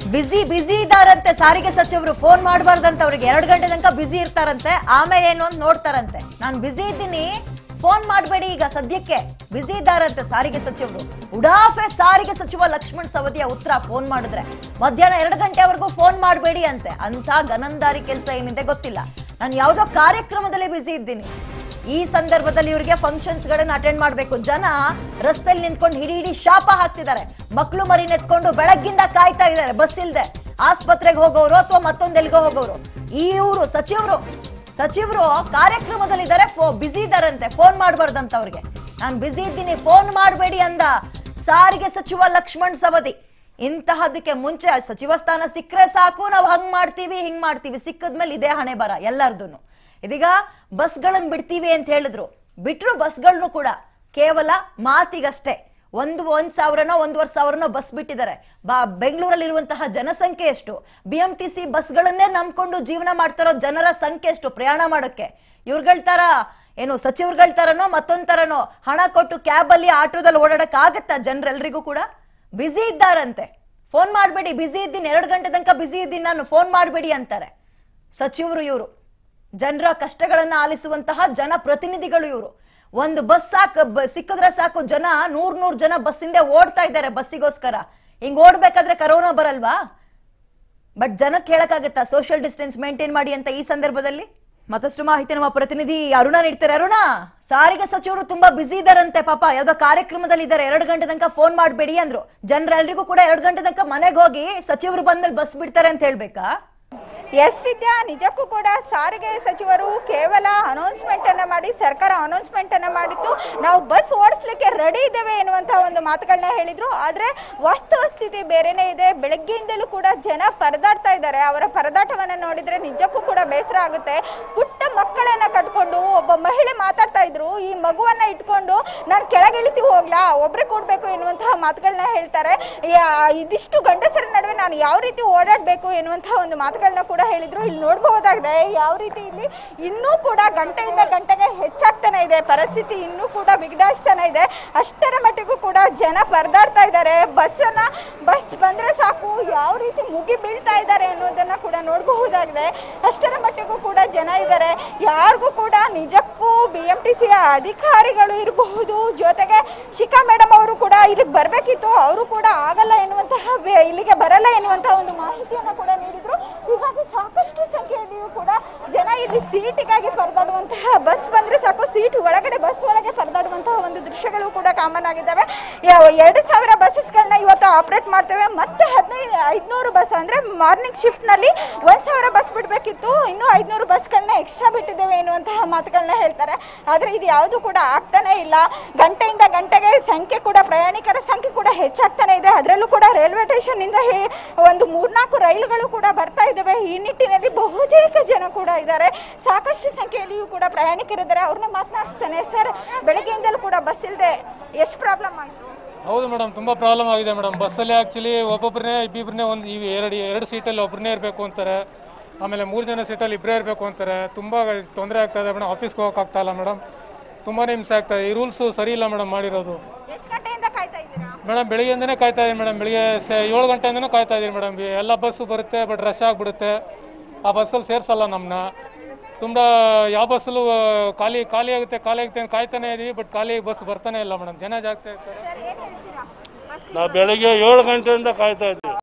ಬಿಸಿ ಬಿಸಿ ಇದಾರಂತೆ ಸಾರಿಗೆ ಸಚಿವರು ಫೋನ್ ಮಾಡಬಾರ್ದಂತೆ ಅವ್ರಿಗೆ ಎರಡು ಗಂಟೆ ತನಕ ಬಿಸಿ ಇರ್ತಾರಂತೆ ಆಮೇಲೆ ಏನು ಅಂತ ನೋಡ್ತಾರಂತೆ ನಾನು ಬಿಸಿ ಇದ್ದೀನಿ ಫೋನ್ ಮಾಡಬೇಡಿ ಈಗ ಸದ್ಯಕ್ಕೆ ಬಿಸಿ ಇದ್ದಾರಂತೆ ಸಾರಿಗೆ ಸಚಿವರು ಉಡಾಫೆ ಸಾರಿಗೆ ಸಚಿವ ಲಕ್ಷ್ಮಣ್ ಸವದಿಯ ಉತ್ತರ ಫೋನ್ ಮಾಡಿದ್ರೆ ಮಧ್ಯಾಹ್ನ ಎರಡು ಗಂಟೆವರೆಗೂ ಫೋನ್ ಮಾಡಬೇಡಿ ಅಂತೆ ಅಂತ ಗನಂದಾರಿ ಕೆಲಸ ಏನಿದೆ ಗೊತ್ತಿಲ್ಲ ನಾನು ಯಾವುದೋ ಕಾರ್ಯಕ್ರಮದಲ್ಲಿ ಬಿಸಿ ಇದ್ದೀನಿ ಈ ಸಂದರ್ಭದಲ್ಲಿ ಇವರಿಗೆ ಫಂಕ್ಷನ್ಸ್ ಗಳನ್ನ ಅಟೆಂಡ್ ಮಾಡಬೇಕು ಜನ ರಸ್ತೆಯಲ್ಲಿ ನಿಂತ್ಕೊಂಡು ಹಿಡಿ ಹಿಡಿ ಶಾಪ ಹಾಕ್ತಿದ್ದಾರೆ ಮಕ್ಕಳು ಮರಿ ನೆತ್ಕೊಂಡು ಬೆಳಗ್ಗಿಂದ ಕಾಯ್ತಾ ಇದ್ದಾರೆ ಬಸ್ ಇಲ್ದೆ ಆಸ್ಪತ್ರೆಗೆ ಹೋಗೋರು ಅಥವಾ ಮತ್ತೊಂದೆಲ್ಗೋ ಹೋಗೋರು ಈ ಇವರು ಸಚಿವರು ಸಚಿವರು ಕಾರ್ಯಕ್ರಮದಲ್ಲಿದ್ದಾರೆ ಫೋ ಬಿಸಿ ಇದ್ದಾರಂತೆ ಫೋನ್ ಮಾಡಬಾರ್ದಂತ ಅವ್ರಿಗೆ ನಾನು ಬಿಸಿ ಇದ್ದೀನಿ ಫೋನ್ ಮಾಡಬೇಡಿ ಅಂದ ಸಾರಿಗೆ ಸಚಿವ ಲಕ್ಷ್ಮಣ್ ಸವದಿ ಇಂತಹದಕ್ಕೆ ಮುಂಚೆ ಸಚಿವ ಸ್ಥಾನ ಸಿಕ್ಕರೆ ಸಾಕು ನಾವು ಹಂಗ್ ಮಾಡ್ತೀವಿ ಹಿಂಗ್ ಮಾಡ್ತೀವಿ ಸಿಕ್ಕದ್ಮೇಲೆ ಇದೇ ಹಣೆ ಬರ ಎಲ್ಲರದೂನು ಇದೀಗ ಬಸ್ಗಳನ್ನ ಬಿಡ್ತೀವಿ ಅಂತ ಹೇಳಿದ್ರು ಬಿಟ್ರು ಬಸ್ಗಳನ್ನು ಕೂಡ ಕೇವಲ ಮಾತಿಗಷ್ಟೇ ಒಂದು ಒಂದ್ ಸಾವಿರನೋ ಒಂದೂವರೆ ಸಾವಿರನೋ ಬಸ್ ಬಿಟ್ಟಿದ್ದಾರೆ ಬಾ ಬೆಂಗಳೂರಲ್ಲಿ ಇರುವಂತಹ ಜನಸಂಖ್ಯೆ ಎಷ್ಟು ಬಿ ಎಂ ಟಿ ಸಿ ಬಸ್ಗಳನ್ನೇ ನಂಬ್ಕೊಂಡು ಜೀವನ ಮಾಡ್ತಾರೋ ಜನರ ಸಂಖ್ಯೆ ಎಷ್ಟು ಪ್ರಯಾಣ ಮಾಡೋಕ್ಕೆ ಇವ್ರಗಳ ತರ ಏನು ಸಚಿವರುಗಳ ತರನೋ ಮತ್ತೊಂದ್ ತರನೋ ಹಣ ಕೊಟ್ಟು ಕ್ಯಾಬ್ ಅಲ್ಲಿ ಆಟೋದಲ್ಲಿ ಓಡಾಡಕ್ ಆಗತ್ತಾ ಜನರೆಲ್ರಿಗೂ ಕೂಡ ಬ್ಯುಸಿ ಇದ್ದಾರಂತೆ ಫೋನ್ ಮಾಡಬೇಡಿ ಬ್ಯುಸಿ ಇದ್ದೀನಿ ಎರಡು ಗಂಟೆ ತನಕ ಬ್ಯುಸಿ ಇದ್ದೀನಿ ನಾನು ಫೋನ್ ಮಾಡಬೇಡಿ ಅಂತಾರೆ ಸಚಿವರು ಇವರು ಜನರ ಕಷ್ಟಗಳನ್ನ ಆಲಿಸುವಂತಹ ಜನಪ್ರತಿನಿಧಿಗಳು ಇವರು ಒಂದು ಬಸ್ ಸಾಕು ಬ- ಸಿಕ್ಕಿದ್ರೆ ಸಾಕು ಜನ ನೂರ್ ನೂರ್ ಜನ ಬಸ್ ಹಿಂದೆ ಓಡ್ತಾ ಇದ್ದಾರೆ ಬಸ್ಸಿಗೋಸ್ಕರ ಹಿಂಗ್ ಓಡ್ಬೇಕಾದ್ರೆ ಕರೋನಾ ಬರಲ್ವಾ ಬಟ್ ಜನಕ್ಕೆ ಹೇಳಕ್ಕಾಗತ್ತಾ ಸೋಷಿಯಲ್ ಡಿಸ್ಟೆನ್ಸ್ ಮೇಂಟೈನ್ ಮಾಡಿ ಅಂತ ಈ ಸಂದರ್ಭದಲ್ಲಿ ಮತ್ತಷ್ಟು ಮಾಹಿತಿ ನಮ್ಮ ಪ್ರತಿನಿಧಿ ಅರುಣ ನೀಡ್ತಾರೆ ಅರುಣ ಸಾರಿಗೆ ಸಚಿವರು ತುಂಬಾ ಬ್ಯುಸಿ ಇದಾರಂತೆ ಪಾಪ ಯಾವ್ದೋ ಕಾರ್ಯಕ್ರಮದಲ್ಲಿ ಇದ್ದಾರೆ ಎರಡು ಗಂಟೆ ತನಕ ಫೋನ್ ಮಾಡಬೇಡಿ ಅಂದ್ರು ಜನರೆಲ್ರಿಗೂ ಕೂಡ ಎರಡು ಗಂಟೆ ತನಕ ಮನೆಗೆ ಹೋಗಿ ಸಚಿವರು ಬಂದ್ಮೇಲೆ ಬಸ್ ಬಿಡ್ತಾರೆ ಅಂತ ಹೇಳ್ಬೇಕಾ ಎಸ್ ವಿದ್ಯಾ ನಿಜಕ್ಕೂ ಕೂಡ ಸಾರಿಗೆ ಸಚಿವರು ಕೇವಲ ಅನೌನ್ಸ್ಮೆಂಟ್ ಅನ್ನ ಮಾಡಿ ಸರ್ಕಾರ ಅನೌನ್ಸ್ಮೆಂಟ್ ಅನ್ನ ಮಾಡಿತ್ತು ನಾವು ಬಸ್ ಓಡಿಸ್ಲಿಕ್ಕೆ ರೆಡಿ ಇದ್ದೇವೆ ಎನ್ನುವಂತ ಒಂದು ಮಾತುಗಳನ್ನ ಹೇಳಿದ್ರು ಆದ್ರೆ ವಾಸ್ತವ ಸ್ಥಿತಿ ಬೇರೆನೇ ಇದೆ ಬೆಳಗ್ಗೆಯಿಂದಲೂ ಕೂಡ ಜನ ಪರದಾಡ್ತಾ ಇದ್ದಾರೆ ಅವರ ಪರದಾಟವನ್ನ ನೋಡಿದ್ರೆ ನಿಜಕ್ಕೂ ಕೂಡ ಬೇಸರ ಆಗುತ್ತೆ ಪುಟ್ಟ ಮಕ್ಕಳನ್ನ ಕಟ್ಕೊಂಡು ಒಬ್ಬ ಮಹಿಳೆ ಮಾತಾಡ್ತಾ ಇದ್ರು ಈ ಮಗುವನ್ನ ಇಟ್ಕೊಂಡು ನಾನು ಕೆಳಗಿಳಿಸಿ ಹೋಗ್ಲಾ ಒಬ್ರೆ ಕೂಡ್ಬೇಕು ಎನ್ನುವಂತಹ ಮಾತುಗಳನ್ನ ಹೇಳ್ತಾರೆ ಯಾ- ಇದಿಷ್ಟು ಗಂಡಸರ ನಡುವೆ ನಾನು ಯಾವ ರೀತಿ ಓಡಾಡಬೇಕು ಎನ್ನುವಂತಹ ಒಂದು ಮಾತುಗಳನ್ನ ಕೂಡ ಹೇಳಿದ್ರು ಇಲ್ಲಿ ನೋಡಬಹುದಾಗಿದೆ ಯಾವ ರೀತಿ ಇಲ್ಲಿ ಇನ್ನೂ ಕೂಡ ಗಂಟೆಯಿಂದ ಗಂಟೆಗೆ ಹೆಚ್ಚಾಗ್ತಾನೆ ಇದೆ ಪರಿಸ್ಥಿತಿ ಇನ್ನೂ ಕೂಡ ಬಿಗಡಾಯಿಸ್ತಾನೆ ಇದೆ ಅಷ್ಟರ ಮಟ್ಟಿಗೂ ಕೂಡ ಜನ ಪರದಾಡ್ತಾ ಇದ್ದಾರೆ ಬಸ್ಸನ್ನ ಬಸ್ ಬಂದ್ರೆ ಸಾಕು ಯಾವ ರೀತಿ ಮುಗಿ ಬೀಳ್ತಾ ಇದ್ದಾರೆ ಅನ್ನೋದನ್ನ ಕೂಡ ನೋಡಬಹುದಾಗಿದೆ ಅಷ್ಟರ ಮಟ್ಟಿಗೂ ಕೂಡ ಜನ ಇದ್ದಾರೆ ಯಾರಿಗೂ ಕೂಡ ನಿಜಕ್ಕೂ ಬಿ ಎಂ ಟಿ ಸಿಯ ಅಧಿಕಾರಿಗಳು ಇರಬಹುದು ಜೊತೆಗೆ ಶಿಖಾ ಮೇಡಮ್ ಅವರು ಕೂಡ ಇಲ್ಲಿಗೆ ಬರಬೇಕಿತ್ತು ಅವರು ಕೂಡ ಆಗಲ್ಲ ಎನ್ನುವಂತಹ ಬೆ- ಇಲ್ಲಿಗೆ ಬರಲ್ಲ ಎನ್ನುವಂತಹ ಒಂದು ಮಾಹಿತಿಯನ್ನು ಕೂಡ ನೀಡಿದ್ರು ಹೀಗಾಗಿ ಸಾಕಷ್ಟು ಸಂಖ್ಯೆಯಲ್ಲಿಯೂ ಕೂಡ ಜನ ಇಲ್ಲಿ ಸೀಟಿಗಾಗಿ ಪರದಾಡುವಂತಹ ಬಸ್ ಬಂದ್ರೆ ಸಾಕು ಸೀಟ್ ಒಳಗಡೆ ಬಸ್ ಒಳಗೆ ಪರದಾಡುವಂತಹ ಒಂದು ದೃಶ್ಯಗಳು ಕೂಡ ಕಾಮನ್ ಆಗಿದ್ದಾವೆ ಯಾವ- ಎರಡು ಸಾವಿರ ಬಸ್ಸಸ್ಗಳನ್ನ ಇವತ್ತು ಆಪರೇಟ್ ಮಾಡ್ತೇವೆ ಮತ್ತೆ ಹದಿನೈದು ಐದುನೂರು ಬಸ್ ಅಂದ್ರೆ ಮಾರ್ನಿಂಗ್ ಶಿಫ್ಟ್ನಲ್ಲಿ ಒಂದು ಸಾವಿರ ಬಸ್ ಬಿಡಬೇಕಿತ್ತು ಇನ್ನೂ ಐದುನೂರು ಬಸ್ಗಳನ್ನ ಎಕ್ಸ್ಟ್ರಾ ಬಿಟ್ಟಿದ್ದೇವೆ ಎನ್ನುವಂತಹ ಮಾತುಗಳನ್ನ ಹೇಳ್ತಾರೆ ಆದರೆ ಇದು ಯಾವುದು ಕೂಡ ಆಗ್ತಾನೆ ಇಲ್ಲ ಗಂಟೆಯಿಂದ ಗಂಟೆಗೆ ಸಂಖ್ಯೆ ಕೂಡ ಪ್ರಯಾಣಿಕರ ಸಂಖ್ಯೆ ಕೂಡ ಹೆಚ್ಚಾಗ್ತಾನೆ ಇದೆ ಅದರಲ್ಲೂ ಕೂಡ ರೈಲ್ವೆ ಸ್ಟೇಷನ್ನಿಂದ ಹೇ- ಒಂದು ಮೂರ್ನಾಲ್ಕು ರೈಲುಗಳು ಕೂಡ ಬರ್ತಾ ಇದ್ದಾವೆ ಈ ನಿಟ್ಟಿನಲ್ಲಿ ಬಹುತೇಕ ಜನ ಕೂಡ ಇದ್ದಾರೆ ಸಾಕಷ್ಟು ಸಂಖ್ಯೆಯಲ್ಲಿಯೂ ಕೂಡ ಪ್ರಯಾಣಿಕರಿದ್ದಾರೆ ಅವ್ರನ್ನ ಮಾತನಾಡಿಸ್ತೇನೆ ಸರ್ ಬೆಳಗ್ಗೆಯಿಂದಲೂ ಕೂಡ ಬಸ್ ಇಲ್ಲದೆ ಎಷ್ಟು ಪ್ರಾಬ್ಲಮ್ ಆಯಿತು ಹೌದು ಮೇಡಮ್ ತುಂಬ ಪ್ರಾಬ್ಲಮ್ ಆಗಿದೆ ಮೇಡಮ್ ಬಸ್ಸಲ್ಲಿ ಆ್ಯಕ್ಚುಲಿ ಒಬ್ಬೊಬ್ಬರನ್ನೇ ಇಬ್ಬಿಬ್ಬರನ್ನೇ ಒಂದು ಇವು ಎರಡು ಎರಡು ಸೀಟಲ್ಲಿ ಒಬ್ಬರನ್ನೇ ಇರಬೇಕು ಅಂತಾರೆ ಆಮೇಲೆ ಮೂರು ಜನ ಸೀಟಲ್ಲಿ ಇಬ್ಬರೇ ಇರಬೇಕು ಅಂತಾರೆ ತುಂಬ ತೊಂದರೆ ಆಗ್ತಾ ಇದೆ ಮೇಡಮ್ ಆಫೀಸ್ಗೆ ಹೋಗೋಕ್ಕಾಗ್ತಾ ಇಲ್ಲ ಮೇಡಮ್ ತುಂಬಾ ಹಿಂಸೆ ಆಗ್ತಾ ಇದೆ ಈ ರೂಲ್ಸು ಸರಿ ಇಲ್ಲ ಮೇಡಮ್ ಮಾಡಿರೋದು ಎಷ್ಟು ಗಂಟೆಯಿಂದ ಕಾಯ್ತಾ ಇದ್ದೀರಾ ಮೇಡಮ್ ಬೆಳಿಗ್ಗೆಯಿಂದನೇ ಕಾಯ್ತಾ ಇದ್ದೀನಿ ಮೇಡಮ್ ಬೆಳಿಗ್ಗೆ ಸೆ ಏಳು ಗಂಟೆಯಿಂದನೂ ಕಾಯ್ತಾ ಇದ್ದೀನಿ ಮೇಡಮ್ ಎಲ್ಲ ಬಸ್ಸು ಬರುತ್ತೆ ಬಟ್ ರಶ್ ಆಗಿಬಿಡುತ್ತೆ ಆ ಬಸ್ಸಲ್ಲಿ ಸೇರಿಸಲ್ಲ ನಮ್ಮನ್ನ ತುಂಬ ಯಾವ ಬಸ್ಸಲ್ಲೂ ಆ, ಖಾಲಿ ಖಾಲಿ ಆಗುತ್ತೆ ಖಾಲಿ ಆಗುತ್ತೆ ಅಂತ ಕಾಯ್ತಾನೆ ಇದೀವಿ ಬಟ್ ಖಾಲಿ ಬಸ್ ಬರ್ತಾನೆ ಇಲ್ಲ ಮೇಡಮ್ ಜನ ಜಾಗ್ತಾ ಇರ್ತಾರೆ ಸರ್ ಏನು ಹೇಳ್ತೀರಾ ಬಸ್ ನಾವು ಬೆಳಗ್ಗೆ ಏಳು ಗಂಟೆಯಿಂದ ಕಾಯ್ತಾ ಇದ್ದೀವಿ